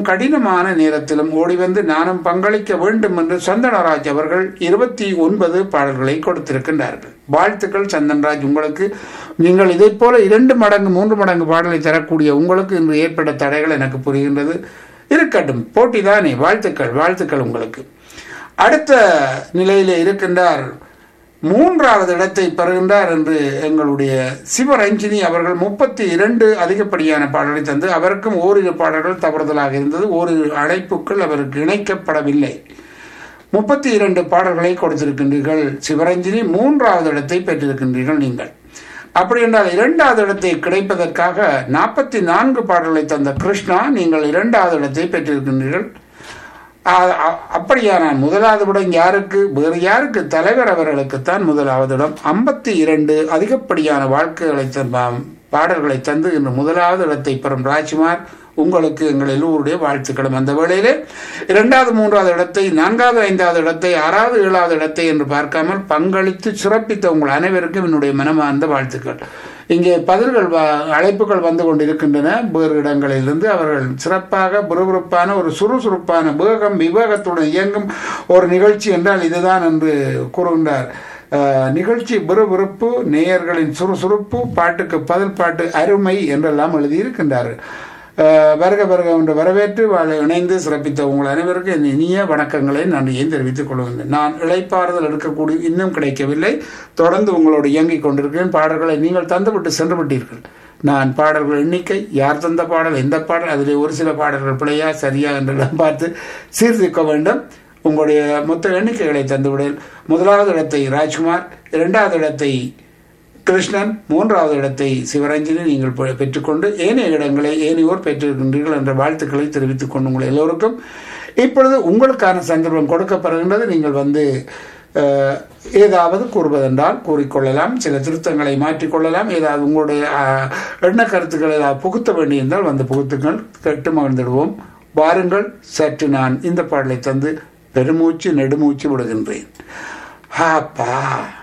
கடினமான நேரத்திலும் ஓடி வந்து நானும் பங்களிக்க வேண்டும் என்று சந்தனராஜ் அவர்கள் இருபத்தி ஒன்பது பாடல்களை கொடுத்திருக்கின்றார்கள் வாழ்த்துக்கள் சந்தன்ராஜ் உங்களுக்கு நீங்கள் இதைப் போல இரண்டு மடங்கு மூன்று மடங்கு பாடலை தரக்கூடிய உங்களுக்கு இன்று ஏற்பட்ட தடைகள் எனக்கு புரிகின்றது இருக்கட்டும் போட்டிதானே வாழ்த்துக்கள் வாழ்த்துக்கள் உங்களுக்கு அடுத்த நிலையிலே இருக்கின்றார் மூன்றாவது இடத்தை பெறுகின்றார் என்று எங்களுடைய சிவரஞ்சினி அவர்கள் முப்பத்தி இரண்டு அதிகப்படியான பாடலை தந்து அவருக்கும் ஓரிரு பாடல்கள் தவறுதலாக இருந்தது ஓரிரு அழைப்புகள் அவருக்கு இணைக்கப்படவில்லை முப்பத்தி இரண்டு பாடல்களை கொடுத்திருக்கின்றீர்கள் சிவரஞ்சினி மூன்றாவது இடத்தை பெற்றிருக்கின்றீர்கள் நீங்கள் அப்படி என்றால் இரண்டாவது இடத்தை கிடைப்பதற்காக நாற்பத்தி நான்கு பாடல்களை தந்த கிருஷ்ணா நீங்கள் இரண்டாவது இடத்தை பெற்றிருக்கின்றீர்கள் அ- அ- அப்படியானால் முதலாவது இடம் யாருக்கு வேறு யாருக்கு தலைவர் அவர்களுக்குத்தான் முதலாவது இடம் ஐம்பத்தி இரண்டு அதிகப்படியான வாழ்க்கைகளை தந்த- பாடல்களை தந்து இன்று முதலாவது இடத்தை பெறும் ராஜ்குமார் உங்களுக்கு எங்கள் எல்லோருடைய வாழ்த்துக்களும் அந்த வேளையிலே இரண்டாவது மூன்றாவது இடத்தை நான்காவது ஐந்தாவது இடத்தை ஆறாவது ஏழாவது இடத்தை என்று பார்க்காமல் பங்களித்து சிறப்பித்த உங்கள் அனைவருக்கும் என்னுடைய மனமார்ந்த வாழ்த்துக்கள் இங்கே பதில்கள் வ- அழைப்புகள் வந்து கொண்டிருக்கின்றன வேறு இடங்களிலிருந்து அவர்கள் சிறப்பாக விறுவிறுப்பான ஒரு சுறுசுறுப்பான வேகம் விவேகத்துடன் இயங்கும் ஒரு நிகழ்ச்சி என்றால் இதுதான் என்று கூறுகின்றார் அஹ், நிகழ்ச்சி விறுவிறுப்பு நேயர்களின் சுறுசுறுப்பு பாட்டுக்கு பதில் பாட்டு அருமை என்றெல்லாம் எழுதியிருக்கின்றார்கள் அஹ், வருக வருக என்று வரவேற்று வாழ இணைந்து சிறப்பித்த உங்கள் அனைவருக்கும் என் இனிய வணக்கங்களை நன்றியையும் தெரிவித்துக் கொள்கின்றேன் நான் இழைப்பாறுதல் எடுக்கக்கூடிய இன்னும் கிடைக்கவில்லை தொடர்ந்து உங்களோடு இயங்கிக் கொண்டிருக்கிறேன் பாடல்களை நீங்கள் தந்துவிட்டு சென்று விட்டீர்கள் நான் பாடல்கள் எண்ணிக்கை யார் தந்த பாடல் எந்த பாடல் அதிலே ஒரு சில பாடல்கள் பிழையா சரியா என்றெல்லாம் பார்த்து சீர்தூக்க வேண்டும் உங்களுடைய மொத்த எண்ணிக்கைகளை தந்துவிடல் முதலாவது இடத்தை ராஜ்குமார் இரண்டாவது இடத்தை கிருஷ்ணன் மூன்றாவது இடத்தை சிவரஞ்சனி நீங்கள் பெ- பெற்றுக்கொண்டு ஏனைய இடங்களை ஏனையோர் பெற்றிருக்கின்றீர்கள் என்ற வாழ்த்துக்களை தெரிவித்துக் கொண்டு உங்கள் எல்லோருக்கும் இப்பொழுது உங்களுக்கான சந்தர்ப்பம் கொடுக்கப்படுகின்றது நீங்கள் வந்து அஹ், ஏதாவது கூறுவதென்றால் கூறிக்கொள்ளலாம் சில திருத்தங்களை மாற்றிக்கொள்ளலாம் ஏதாவது உங்களுடைய அஹ், எண்ண கருத்துக்களை ஏதாவது புகுத்த வேண்டியிருந்தால் வந்து புகுத்துங்கள் கேட்டு மகிழ்ந்திடுவோம் வாருங்கள் சற்று நான் இந்த பாடலை தந்து பெருமூச்சு நெடுமூச்சு விடுகின்றேன் ஹாப்பா